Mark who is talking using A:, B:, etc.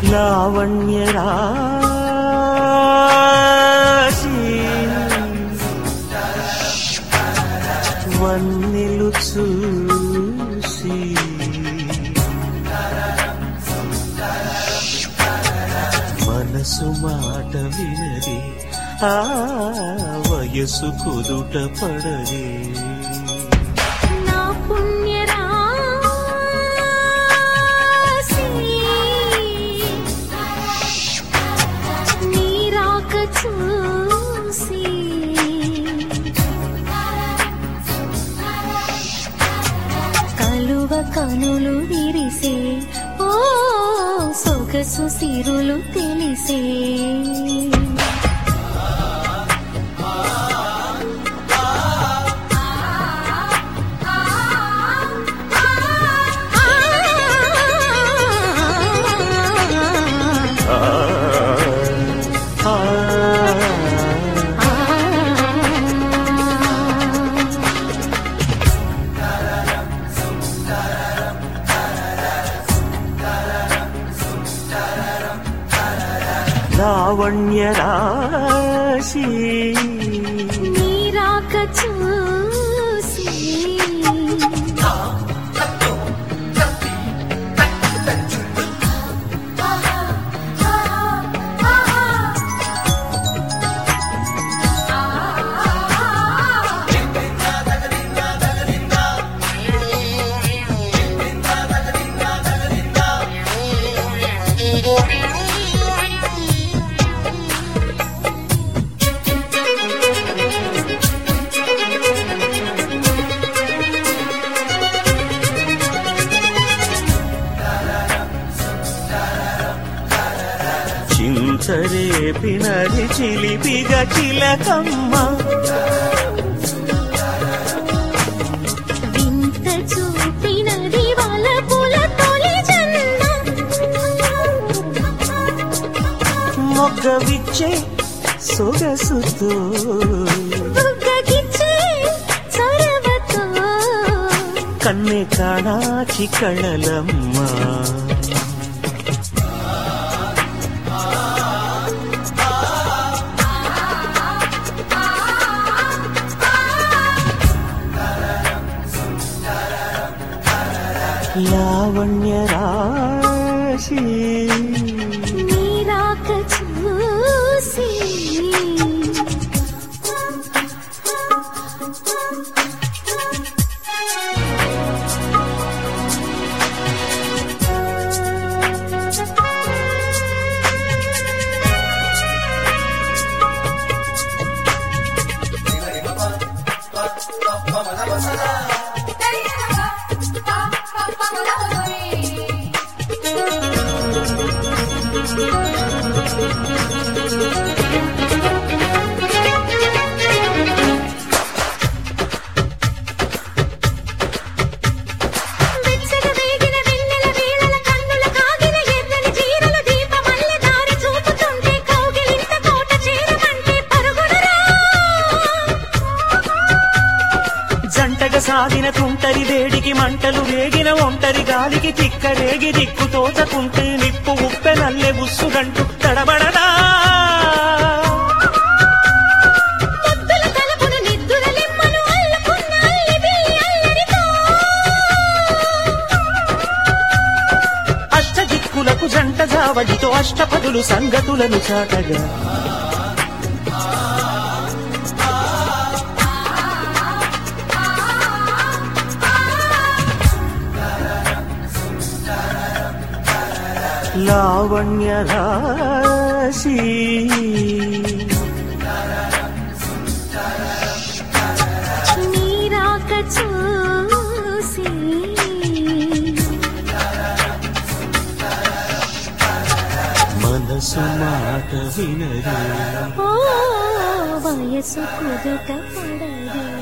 A: లావణ్య రాశి వన్నెలు చూసి మనసు మాట వినది ఆ వయసు కుదుట పడదే
B: నా పుణ్యరాశి నీ రాక చూసి కలువ కనులు విరిసే ఓ సొగసు సిరులు తెలిసే
A: ఆ, ఆ, లావణ్య రాశి
B: నీ రాక చూసి
A: చించరేపినది చిలిపిగ చిలకమ్మ
B: వింత చూపినది వలపుల తొలి జన్మ
A: మొగ్గ విచ్చే సొగసుతో
B: బుగ్గగిచ్చే చొరవతో
A: కన్నె కాణాచి కళలమ్మ లావణ్య రాశి
B: నీ రాక చూసి వెచ్చగా వేగిన వెన్నెల వేళల కన్నుల కాగిన ఎర్రని చీరల దీపమల్లె దారి చూపుతుంటే కౌగిలింత కోట చేరమంటే పరుగునరా
A: జంటగా సాగిన తుంటరి వేడికి మంటలు రేగిన ఒంటరి గాలికి తిక్క రేగి దిక్కు తోచకుంటే నిప్పు ఉప్పె నల్లె ఉస్సుగంటూ తడబడదా
B: ముద్దుల తలపున నిద్దుల లిమ్మను అల్లుకున్న అల్లిబి అల్లరితో
A: అష్ట దిక్కులకు జంట జావడితో అష్టపదులు సంగతులను చాటగా లావణ్య రాశి
B: నీ రాక చూసి
A: మనసు మాట వినరే
B: ఓ వయసు కుదుట పడదే